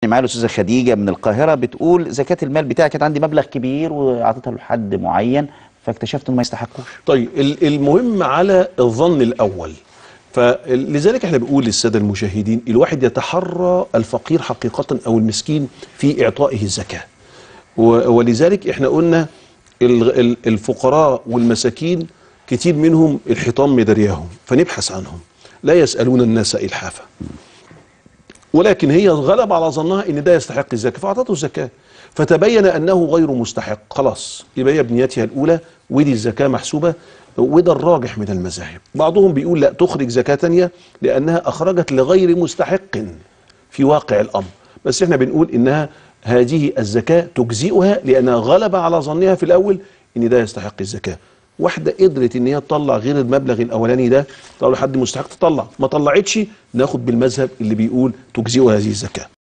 معايا الاستاذه خديجه من القاهره بتقول زكاه المال بتاعي كانت عندي مبلغ كبير واعطيتها لحد معين فاكتشفت انه ما يستحقوش طيب ال- المهم على الظن الأول فلذلك احنا بنقول للسادة المشاهدين الواحد يتحرى الفقير حقيقة أو المسكين في إعطائه الزكاة و- ولذلك احنا قلنا ال- ال- الفقراء والمساكين كتير منهم الحيطان مدرياهم فنبحث عنهم لا يسألون الناس إلحافا ولكن هي غلب على ظنها ان ده يستحق الزكاه فاعطته الزكاه فتبين انه غير مستحق خلاص يبقى هي بنيتها الاولى ودي الزكاه محسوبه وده الراجح من المذاهب بعضهم بيقول لا تخرج زكاه تانية لانها اخرجت لغير مستحق في واقع الامر بس احنا بنقول انها هذه الزكاه تجزئها لانها غلب على ظنها في الاول ان ده يستحق الزكاه واحده قدرت ان هي تطلع غير المبلغ الاولاني ده لو لحد مستحق تطلع ما طلعتش ناخد بالمذهب اللي بيقول تجزئ هذه الزكاه